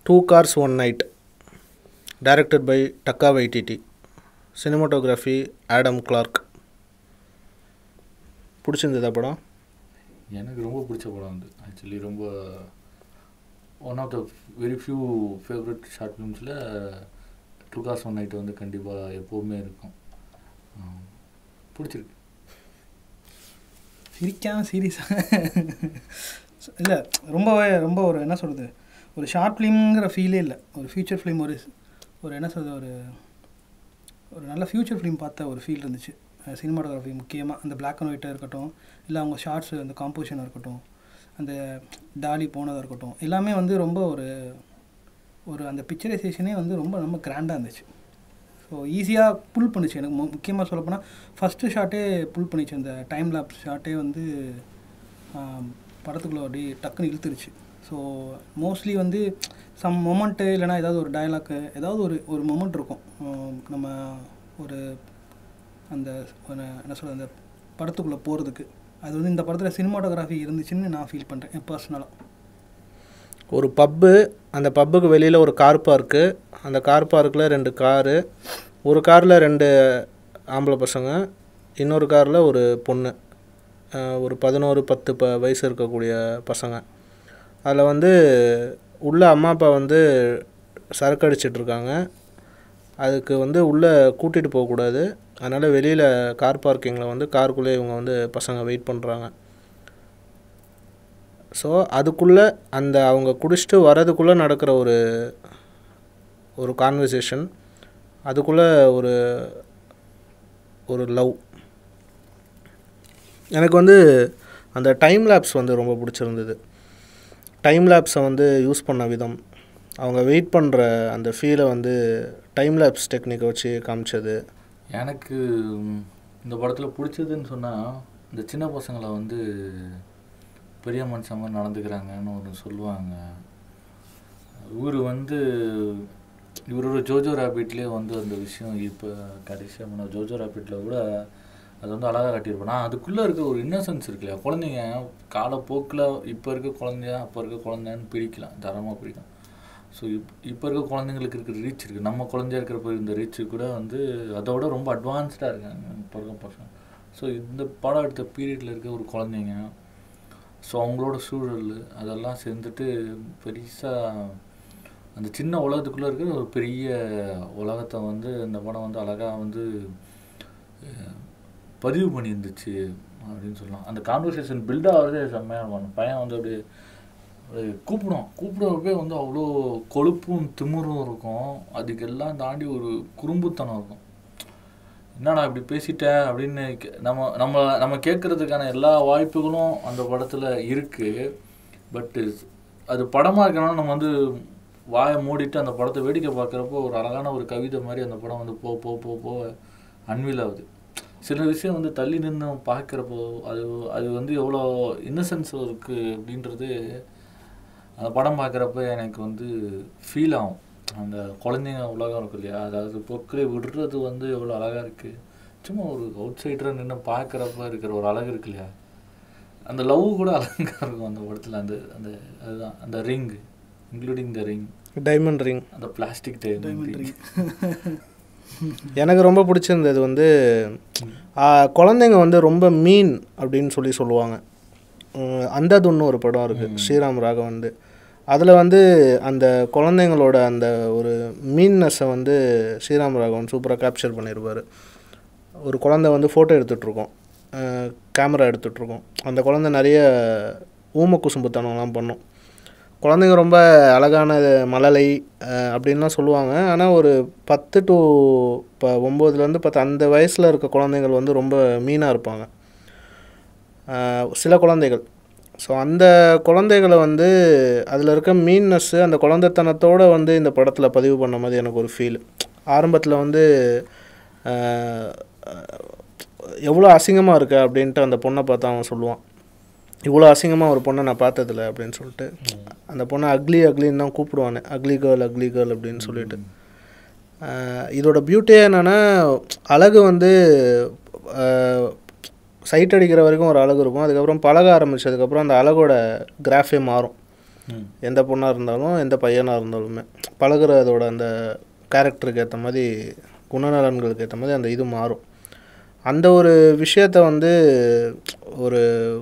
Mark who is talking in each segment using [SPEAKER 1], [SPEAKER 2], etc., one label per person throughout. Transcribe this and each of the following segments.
[SPEAKER 1] Two cars one night directed by Taika Waititi cinematography Adam Clark பிடிச்சிருந்ததா படம்
[SPEAKER 2] எனக்கு ரொம்ப பிடிச்ச படம் வந்து ஆக்சுவலி ரொம்ப one of the very few favourite short ஃபிலிம்ஸில் டூ காஸ் ஒன் நைட் வந்து கண்டிப்பாக எப்போவுமே இருக்கும் ஆம். பிடிச்சிருக்கு
[SPEAKER 3] சிரிக்காம சீரியஸாக இல்லை ரொம்பவே ரொம்ப ஒரு என்ன சொல்கிறது ஒரு ஷார்ட் ஃபிலிம்ங்கிற ஃபீலே இல்லை ஒரு ஃபியூச்சர் ஃபிலிம் ஒரு ஒரு என்ன சொல்கிறது ஒரு ஒரு நல்ல ஃபியூச்சர் ஃபிலிம் பார்த்த ஒரு ஃபீல் இருந்துச்சு சினிமாட்டோகிராஃபி முக்கியமாக அந்த பிளாக் அண்ட் ஒயிட்டாக இருக்கட்டும் இல்லை அவங்க ஷார்ட்ஸ் அந்த காம்போசிஷனாக இருக்கட்டும் அந்த டாலி போனதாக இருக்கட்டும் எல்லாமே வந்து ரொம்ப ஒரு ஒரு அந்த பிக்சரைசேஷனே வந்து ரொம்ப ரொம்ப கிராண்டாக இருந்துச்சு ஸோ ஈஸியாக புல் பண்ணுச்சு எனக்கு மு முக்கியமாக சொல்லப்போனால் ஃபஸ்ட்டு ஷாட்டே புல் பண்ணிச்சு அந்த டைம் லேப்ஸ் ஷாட்டே வந்து ஆம், படத்துக்குள்ளே அப்படியே டக்குன்னு இழுத்துருச்சு ஸோ மோஸ்ட்லி வந்து சம் மொமெண்ட்டு இல்லைனா ஏதாவது ஒரு டயலாக்கு ஏதாவது ஒரு ஒரு மொமெண்ட் இருக்கும் ஆம், நம்ம ஒரு அந்த ஒரு என்ன சொல்கிறது அந்த படத்துக்குள்ளே போகிறதுக்கு அது வந்து இந்த படத்தில் சினிமாட்டோகிராஃபி இருந்துச்சுன்னு நான் ஃபீல் பண்ணுறேன் பர்சனலாக
[SPEAKER 1] ஒரு பப்பு அந்த பப்புக்கு வெளியில் ஒரு கார் பார்க்கு அந்த கார் பார்க்கில் ரெண்டு காரு ஒரு காரில் ரெண்டு ஆம்பளை பசங்க இன்னொரு காரில் ஒரு பொண்ணு அஹ் ஒரு பதினோரு பத்து ப வயசு இருக்கக்கூடிய பசங்க அதில் வந்து உள்ள அம்மா அப்பா வந்து சரக்கு அடிச்சிட்டு இருக்காங்க அதுக்கு வந்து உள்ளே கூட்டிகிட்டு போகக்கூடாது அதனால் வெளியில் கார் பார்க்கிங்கில் வந்து காருக்குள்ளே இவங்க வந்து பசங்க வெயிட் பண்ணுறாங்க ஸோ அதுக்குள்ளே அந்த அவங்க குடிச்சிட்டு வரதுக்குள்ளே நடக்கிற ஒரு ஒரு கான்வர்சேஷன் அதுக்குள்ளே ஒரு ஒரு லவ் எனக்கு வந்து அந்த டைம் லேப்ஸ் வந்து ரொம்ப பிடிச்சிருந்தது டைம் லேப்ஸை வந்து யூஸ் பண்ண விதம் அவங்க வெயிட் பண்ணுற அந்த ஃபீலை வந்து டைம் லேப்ஸ் டெக்னிக்கை வச்சு காமிச்சது
[SPEAKER 2] எனக்கு ம், இந்த படத்தில் பிடிச்சதுன்னு சொன்னால் இந்த சின்ன பசங்களை வந்து பெரிய மனுஷன் மாதிரி நடந்துக்கிறாங்கன்னு ஒன்று சொல்லுவாங்க இவர் வந்து இவரோட ஜோஜோ ரேபிட்லேயே வந்து அந்த விஷயம் இப்போ கடைசியாக முன்ன ஜோஜோ ரேபிட்டில் கூட அது வந்து அழகாக காட்டியிருப்பேன் நான் அதுக்குள்ளே இருக்க ஒரு இன்னசென்ஸ் இருக்கு இல்லையா குழந்தைங்க காலப்போக்கில் இப்போ இருக்க குழந்தையா அப்போ இருக்க குழந்தைன்னு பிரிக்கலாம் தரமாக பிரிக்கலாம் ஸோ இப் இப்போ இருக்க குழந்தைங்களுக்கு இருக்கிற ரீச் இருக்குது நம்ம குழந்தையா இருக்கிறப்ப இந்த ரீச் கூட வந்து அதோட ரொம்ப அட்வான்ஸ்டாக இருக்காங்க இப்போ இருக்க பசங்க ஸோ இந்த படம் எடுத்த பீரியடில் இருக்க ஒரு குழந்தைங்க ஸோ அவங்களோட சூழல் அதெல்லாம் சேர்ந்துட்டு பெருசாக அந்த சின்ன உலகத்துக்குள்ளே இருக்கிற ஒரு பெரிய உலகத்தை வந்து இந்த படம் வந்து அழகாக வந்து அஹ், பதிவு பண்ணியிருந்துச்சு அப்படின்னு சொல்லலாம் அந்த கான்வர்சேஷன் பில்ட் ஆகிறதே செம்மையாக இருக்கும் அந்த பையன் வந்து அப்படியே அப்படியே கூப்பிடும் கூப்பிடுறப்பே வந்து அவ்வளோ கொழுப்பும் திமிரும் இருக்கும் அதுக்கெல்லாம் தாண்டி ஒரு குறும்புத்தனம் இருக்கும் என்னடா இப்படி பேசிட்ட அப்படின்னு கே- நம்ம நம்ம நம்ம கேட்கறதுக்கான எல்லா வாய்ப்புகளும் அந்த படத்தில் இருக்குது பட்டு அது படமாக இருக்கனால நம்ம வந்து வாயை மூடிட்டு அந்த படத்தை வேடிக்கை பார்க்குறப்போ ஒரு அழகான ஒரு கவிதை மாதிரி அந்த படம் வந்து போ போ போ போ அன்வில் ஆகுது சில விஷயம் வந்து தள்ளி நின்று பார்க்குறப்போ அது அது வந்து எவ்வளோ இன்னசென்ஸ் இருக்குது அப்படின்றது அந்த படம் பார்க்குறப்ப எனக்கு வந்து ஃபீல் ஆகும் அந்த குழந்தைங்க உலகம் இருக்கு இல்லையா அதாவது பொக்களை விடுறது வந்து எவ்வளோ அழகாக இருக்குது சும்மா ஒரு அவுட் சைடராக நின்று பார்க்குறப்ப இருக்கிற ஒரு அழகு இருக்கு இல்லையா அந்த லவ் கூட அழகா இருக்கும் அந்த படத்தில் அந்த அந்த அதுதான் அந்த ring including the ring
[SPEAKER 1] diamond ring
[SPEAKER 2] அந்த பிளாஸ்டிக் டைமண்ட் ரிங்
[SPEAKER 1] எனக்கு ரொம்ப பிடிச்சிருந்தது வந்து ஆ, குழந்தைங்க வந்து ரொம்ப மீன் அப்படின்னு சொல்லி சொல்லுவாங்க உம், அந்ததுன்னு ஒரு படம் இருக்குது ஸ்ரீராம் ராகவன் வந்து அதில் வந்து அந்த குழந்தைங்களோட அந்த ஒரு மீன்னஸை வந்து ஸ்ரீராம் ராகவன் சூப்பராக கேப்சர் பண்ணியிருப்பார் ஒரு குழந்தை வந்து ஃபோட்டோ எடுத்துகிட்ருக்கோம் கேமரா எடுத்துகிட்ருக்கோம் அந்த குழந்தை நிறைய ஊம குசும்புத்தனம்லாம் பண்ணும் குழந்தைங்க ரொம்ப அழகான மழலை அஹ், அப்படின்லாம் சொல்லுவாங்க ஆனால் ஒரு பத்து டு இப்போ ஒம்போதுலேருந்து பத்து அந்த வயசில் இருக்க குழந்தைகள் வந்து ரொம்ப மீனாக இருப்பாங்க அஹ், சில குழந்தைகள் ஸோ அந்த குழந்தைகளை வந்து அதில் இருக்க மீன்னஸ்ஸு அந்த குழந்தைத்தனத்தோடு வந்து இந்த படத்தில் பதிவு பண்ண மாதிரி எனக்கு ஒரு ஃபீல் ஆரம்பத்தில் வந்து அஹ், எவ்வளோ அசிங்கமாக இருக்க அப்படின்ட்டு அந்த பொண்ணை பார்த்தா அவன் சொல்லுவான் இவ்வளோ அசிங்கமாக ஒரு பொண்ணை நான் பார்த்ததில்ல அப்படின்னு சொல்லிட்டு அந்த பொண்ணை அக்லி அக்லின்னு தான் கூப்பிடுவானே அக்லி கேர்ள் அக்லி கேர்ள் அப்படின்னு சொல்லிட்டு ஆஹ் இதோட பியூட்டியே என்னென்னா அழகு வந்து சைட் அடிக்கிற வரைக்கும் ஒரு அழகு இருக்கும் அதுக்கப்புறம் பழக ஆரம்பிச்சதுக்கப்புறம் அந்த அழகோட கிராஃபே மாறும்
[SPEAKER 2] ம்
[SPEAKER 1] எந்த பொண்ணாக இருந்தாலும் எந்த பையனாக இருந்தாலுமே பழகுறதோட அந்த கேரக்டருக்கு ஏற்ற மாதிரி குணநலன்களுக்கு ஏற்ற மாதிரி அந்த இது மாறும் அந்த ஒரு விஷயத்த வந்து ஒரு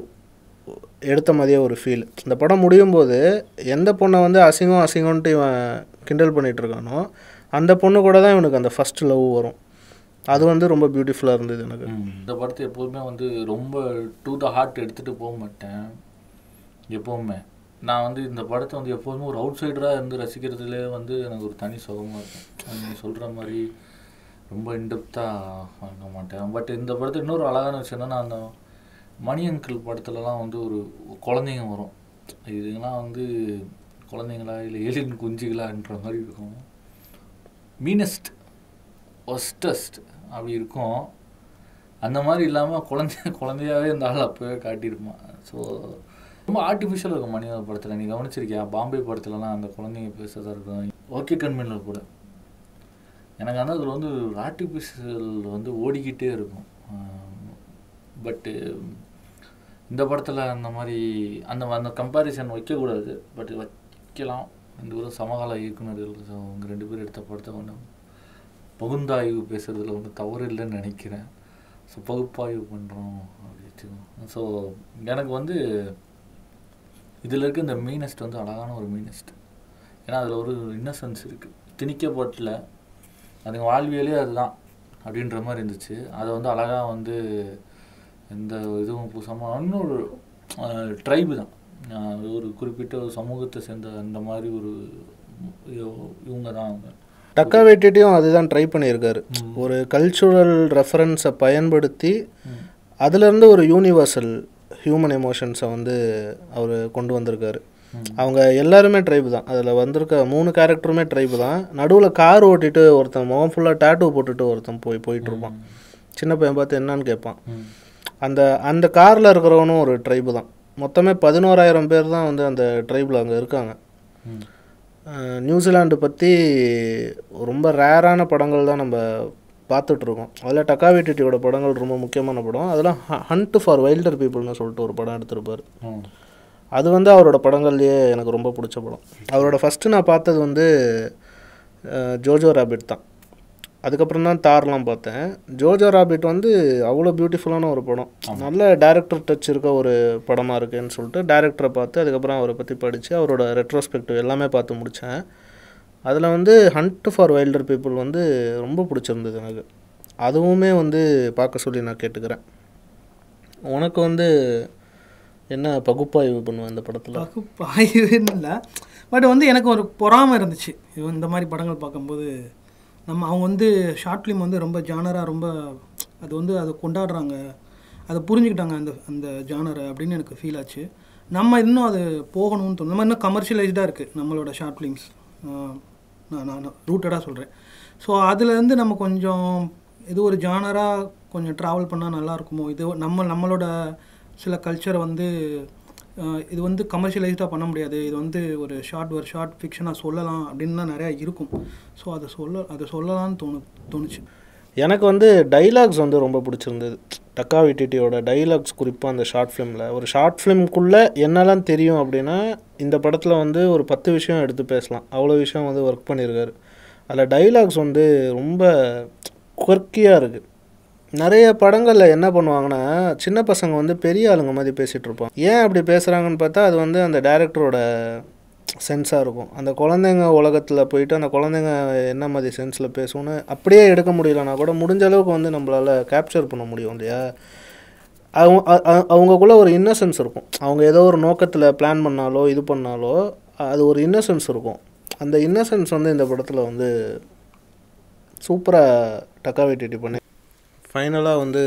[SPEAKER 1] எடுத்த மாதிரியே ஒரு ஃபீல் இந்த படம் முடியும் போது எந்த பொண்ணை வந்து அசிங்கம் அசிங்கம்ன்ட்டு இவன் கிண்டல் பண்ணிட்டு இருக்கானோ அந்த பொண்ணு கூட தான் இவனுக்கு அந்த ஃபர்ஸ்ட் லவ் வரும் அது வந்து ரொம்ப பியூட்டிஃபுல்லாக இருந்தது எனக்கு
[SPEAKER 2] ம். இந்த படத்தை எப்போதுமே வந்து ரொம்ப டு த ஹார்ட் எடுத்துகிட்டு போக மாட்டேன் எப்போவுமே நான் வந்து இந்த படத்தை வந்து எப்போதுமே ஒரு அவுட் சைடராக இருந்து ரசிக்கிறதுலே வந்து எனக்கு ஒரு தனி சுகமாக இருக்கும் நீ சொல்கிற மாதிரி ரொம்ப இன்டெப்த்தாக வாங்க மாட்டேன் பட் இந்த படத்தில் இன்னொரு அழகான விஷயம் என்னன்னா அந்த மணி அங்கிள் படத்துலலாம் வந்து ஒரு குழந்தைங்க வரும் இதுங்கெல்லாம் வந்து குழந்தைங்களா இல்லை ஏலியன் குஞ்சுகளான்ற மாதிரி இருக்கும் மீனஸ்ட் ஒஸ்டஸ்ட் அப்படி இருக்கும் அந்த மாதிரி இல்லாமல் குழந்தை குழந்தையாவே இந்த ஆள் அப்போவே காட்டியிருப்பான் ஸோ ரொம்ப ஆர்டிஃபிஷியல் இருக்கும் மணியோட படத்தில் நீ கவனிச்சிருக்கியா பாம்பே படத்துலலாம் அந்த குழந்தைங்க பேசுறதா இருக்கும் ஓகே கண்மணியில் கூட எனக்கு வந்து அதில் வந்து ஆர்டிஃபிஷியல் வந்து ஓடிக்கிட்டே இருக்கும் பட்டு இந்த படத்தில் அந்த மாதிரி அந்த அந்த கம்பேரிசன் வைக்கக்கூடாது பட் வைக்கலாம் இந்த ஒரு சமகால இயக்குனர்கள் so அவங்க ரெண்டு பேரும் எடுத்த படத்தை ஒன்று பகுந்தாய்வு பேசுறதுல ஒன்றும் தவறு இல்லைன்னு நினைக்கிறேன் ஸோ பகுப்பாய்வு பண்ணுறோம் அப்படி வச்சுக்கோங்க ஸோ எனக்கு வந்து இதில் இருக்க இந்த மீனஸ்ட் வந்து அழகான ஒரு மீனஸ்ட் ஏன்னா அதில் ஒரு இன்னசென்ஸ் இருக்குது திணிக்கப்படல அதுங்க வாழ்வியலே அதுதான் அப்படின்ற மாதிரி இருந்துச்சு அதை வந்து அழகாக வந்து எந்த இதுவும் பூசாமல் இன்னொரு ட்ரைபு தான் அஹ் அது ஒரு குறிப்பிட்ட ஒரு சமூகத்தை சேர்ந்த அந்த மாதிரி ஒரு இவ- இவங்க தான் அவங்க
[SPEAKER 1] டக்கா வெட்டிட்டையும் அதுதான் ட்ரை பண்ணியிருக்காரு
[SPEAKER 2] ம்.
[SPEAKER 1] ஒரு கல்ச்சுரல் ரெஃபரன்ஸை பயன்படுத்தி
[SPEAKER 2] ம்.
[SPEAKER 1] அதுலேருந்து ஒரு யூனிவர்சல் ஹியூமன் எமோஷன்ஸை வந்து அவர் கொண்டு வந்திருக்காரு
[SPEAKER 2] ம்.
[SPEAKER 1] அவங்க எல்லாருமே ட்ரைபு தான் அதில் வந்திருக்க மூணு கேரக்டருமே ட்ரைபு தான் நடுவில் கார் ஓட்டிட்டு ஒருத்தன் முகம் ஃபுல்லாக டேட்டூ போட்டுட்டு ஒருத்தன் போய் போயிட்டு இருப்பான் சின்ன பையன் பார்த்து என்னன்னு கேட்பான்
[SPEAKER 2] ம்.
[SPEAKER 1] அந்த அந்த காரில் இருக்கிறவனும் ஒரு ட்ரைபு தான் மொத்தமே பதினோராயிரம் பேர் தான் வந்து அந்த ட்ரைபில் அங்கே இருக்காங்க
[SPEAKER 2] ம்.
[SPEAKER 1] அஹ் நியூசிலாந்து பற்றி ரொம்ப ரேரான படங்கள் தான் நம்ம பார்த்துட்ருக்கோம் அதில் டக்காவிட்டியோட படங்கள் ரொம்ப முக்கியமான படம் அதெல்லாம் ஹண்ட் ஃபார் வைல்டர் பீப்புள்னு சொல்லிட்டு ஒரு படம் எடுத்திருப்பார்
[SPEAKER 2] ம்.
[SPEAKER 1] அது வந்து அவரோட படங்கள்லேயே எனக்கு ரொம்ப பிடிச்ச படம் அவரோட ஃபஸ்ட்டு நான் பார்த்தது வந்து அஹ், ஜோஜோ ராபிட் தான் அதுக்கப்புறம் தான் தார்லாம் பார்த்தேன் ஜோஜோ ராபிட் வந்து அவ்வளோ பியூட்டிஃபுல்லான ஒரு படம் நல்ல டேரக்டர் டச் இருக்க ஒரு படமாக இருக்குன்னு சொல்லிட்டு டேரக்டரை பார்த்து அதுக்கப்புறம் அவரை பற்றி படித்து அவரோட ரெட்ரோஸ்பெக்டிவ் எல்லாமே பார்த்து முடித்தேன் அதில் வந்து ஹண்ட் ஃபார் வைல்டர் பீப்புள் வந்து ரொம்ப பிடிச்சிருந்தது எனக்கு அதுவுமே வந்து பார்க்க சொல்லி நான் கேட்டுக்கிறேன் உனக்கு வந்து என்ன பகுப்பாய்வு பண்ணுவேன் இந்த படத்தில்
[SPEAKER 3] பகுப்பாய்வுன்னு இல்லை பட் வந்து எனக்கு ஒரு பொறாமை இருந்துச்சு இவன் இந்த மாதிரி படங்கள் பார்க்கும்போது நம்ம அவங்க வந்து ஷார்ட் ஃபிலிம் வந்து ரொம்ப ஜானராக ரொம்ப அது வந்து அதை கொண்டாடுறாங்க அதை புரிஞ்சுக்கிட்டாங்க அந்த அந்த ஜானரை அப்படின்னு எனக்கு ஃபீல் ஆச்சு நம்ம இன்னும் அது போகணும்னு தோணும் நம்ம இன்னும் கமர்ஷியலைஸ்டாக இருக்குது நம்மளோட ஷார்ட் ஃபிலிம்ஸ் நான் நான் ரூட்டடாக சொல்கிறேன் ஸோ அதுலேருந்து நம்ம கொஞ்சம் இது ஒரு ஜானராக கொஞ்சம் ட்ராவல் பண்ணால் நல்லா இருக்குமோ இது நம்ம நம்மளோட சில கல்ச்சரை வந்து அஹ், இது வந்து கமர்ஷியலைஸ்டாக பண்ண முடியாது இது வந்து ஒரு ஷார்ட் ஒரு ஷார்ட் ஃபிக்ஷனாக சொல்லலாம் அப்படின்லாம் நிறையா இருக்கும் ஸோ அதை சொல்ல அதை சொல்லலாம்னு தோணு தோணுச்சு
[SPEAKER 1] எனக்கு வந்து டைலாக்ஸ் வந்து ரொம்ப பிடிச்சிருந்தது டக்கா விட்டிட்டியோட டைலாக்ஸ் குறிப்பாக அந்த ஷார்ட் ஃபிலிமில் ஒரு ஷார்ட் ஃபிலிம்குள்ளே என்னெல்லாம் தெரியும் அப்படின்னா இந்த படத்தில் வந்து ஒரு பத்து விஷயம் எடுத்து பேசலாம் அவ்வளோ விஷயம் வந்து ஒர்க் பண்ணியிருக்காரு அதில் டைலாக்ஸ் வந்து ரொம்ப குவர்க்கியாக இருக்குது நிறைய படங்களில் என்ன பண்ணுவாங்கன்னா சின்ன பசங்க வந்து பெரிய ஆளுங்க மாதிரி பேசிகிட்டு இருப்பாங்க ஏன் அப்படி பேசுகிறாங்கன்னு பார்த்தா அது வந்து அந்த டைரக்டரோட சென்ஸாக இருக்கும் அந்த குழந்தைங்க உலகத்தில் போயிட்டு அந்த குழந்தைங்க என்ன மாதிரி சென்ஸில் பேசும்னு அப்படியே எடுக்க முடியலனா கூட முடிஞ்ச அளவுக்கு வந்து நம்மளால் கேப்சர் பண்ண முடியும் இல்லையா அவங்க அ- அ- அவங்கக்குள்ள ஒரு இன்னசென்ஸ் இருக்கும் அவங்க ஏதோ ஒரு நோக்கத்தில் பிளான் பண்ணாலோ இது பண்ணாலோ அது ஒரு இன்னசென்ஸ் இருக்கும் அந்த இன்னசென்ஸ் வந்து இந்த படத்தில் வந்து சூப்பராக டக்காவேட்டி பண்ணி ஃபைனலாக வந்து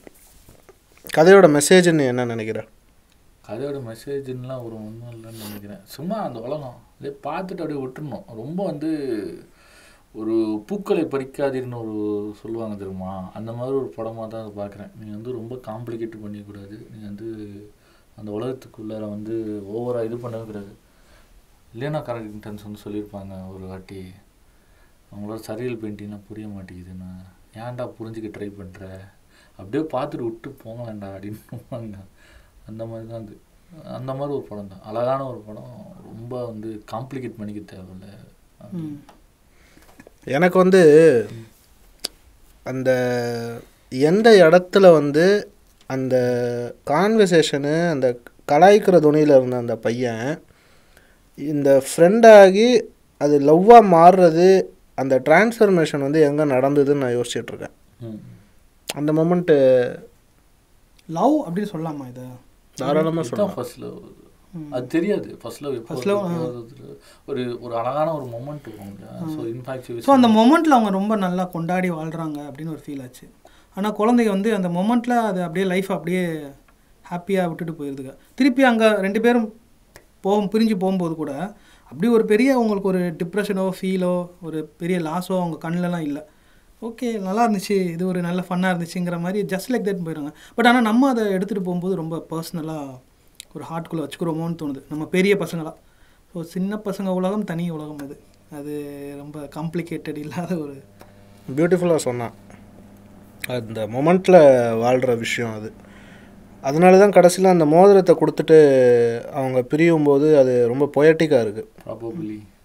[SPEAKER 1] கதையோட மெசேஜ்னு என்ன நினைக்கிற
[SPEAKER 2] கதையோட மெசேஜ்லாம் ஒரு ஒன்றும் இல்லைன்னு நினைக்கிறேன் சும்மா அந்த உலகம் அப்படியே பார்த்துட்டு அப்படியே விட்டுறணும் ரொம்ப வந்து ஒரு பூக்களை பறிக்காதீர்னு ஒரு சொல்லுவாங்க தெரியுமா அந்த மாதிரி ஒரு படமாக தான் அதை பார்க்குறேன் நீ வந்து ரொம்ப காம்ப்ளிகேட் பண்ணிக்கூடாது நீ வந்து அந்த உலகத்துக்குள்ளார வந்து ஓவராக இது பண்ணவே கூடாது இல்லைனா கரெக்டன்ஸ் வந்து சொல்லியிருப்பாங்க ஒரு வாட்டி அவங்களோட சரியல் பெயிண்டிங்லாம் புரிய மாட்டேங்குதுன்னு ஏன்டா புரிஞ்சுக்க ட்ரை பண்ணுற அப்படியே பார்த்துட்டு விட்டு போங்களேன்டா அப்படின்னு அந்த மாதிரி தான் அது அந்த மாதிரி ஒரு படம் தான் அழகான ஒரு படம் ரொம்ப வந்து காம்ப்ளிகேட் பண்ணிக்க தேவையில்ல
[SPEAKER 3] ம்
[SPEAKER 1] எனக்கு வந்து அந்த எந்த இடத்துல வந்து அந்த கான்வர்சேஷனு அந்த கலாய்க்கிற துணியில் இருந்த அந்த பையன் இந்த ஃப்ரெண்டாகி அது லவ்வாக மாறுறது அந்த டிரான்ஸ்ஃபர்மேஷன் வந்து எங்கே நடந்ததுன்னு நான் யோசிச்சுட்டு இருக்கேன்
[SPEAKER 2] ம்.
[SPEAKER 1] அந்த மொமெண்ட்டு
[SPEAKER 3] லவ் அப்படின்னு சொல்லலாமா இதை
[SPEAKER 1] தாராளமாக
[SPEAKER 2] இதுதான்
[SPEAKER 1] சொல்லலாம்
[SPEAKER 2] first love. அது தெரியாது ஃபர்ஸ்ட் லவ்
[SPEAKER 3] First love, ஆ.
[SPEAKER 2] ஒரு ஒரு அழகான ஒரு மொமெண்ட் வரும் ஸோ இன்ஃபேக்ட்
[SPEAKER 3] ஸோ அந்த மொமெண்ட்டில் அவங்க ரொம்ப நல்லா கொண்டாடி வாழ்கிறாங்க அப்படின்னு ஒரு ஃபீல் ஆச்சு ஆனால் குழந்தைங்க வந்து அந்த மொமெண்ட்டில் அது அப்படியே லைஃப் அப்படியே ஹாப்பியாக விட்டுட்டு போயிருதுங்க திருப்பி அங்கே ரெண்டு பேரும் போகும் பிரிஞ்சு போகும்போது கூட அப்படி ஒரு பெரிய அவங்களுக்கு ஒரு டிப்ரெஷனோ ஃபீலோ ஒரு பெரிய லாஸோ அவங்க கண்ணிலலாம் இல்லை ஓகே நல்லா இருந்துச்சு இது ஒரு நல்ல ஃபன்னாக இருந்துச்சுங்கிற மாதிரி ஜஸ்ட் லைக் தட் போயிடுறாங்க பட் ஆனால் நம்ம அதை எடுத்துகிட்டு போகும்போது ரொம்ப பர்சனலாக ஒரு ஹார்ட்குள்ளே வச்சுக்கிறோமோன்னு தோணுது நம்ம பெரிய பசங்களாக ஸோ சின்ன பசங்க உலகம் தனி உலகம் அது அது ரொம்ப காம்ப்ளிகேட்டட் இல்லாத ஒரு
[SPEAKER 1] பியூட்டிஃபுல்லாக சொன்னான் அந்த மொமெண்ட்டில் வாழ்கிற விஷயம் அது அதனால தான் கடைசியில் அந்த மோதிரத்தை கொடுத்துட்டு அவங்க பிரியும் போது அது ரொம்ப பொயட்டிக்காக இருக்குது
[SPEAKER 2] ப்ராபபிளி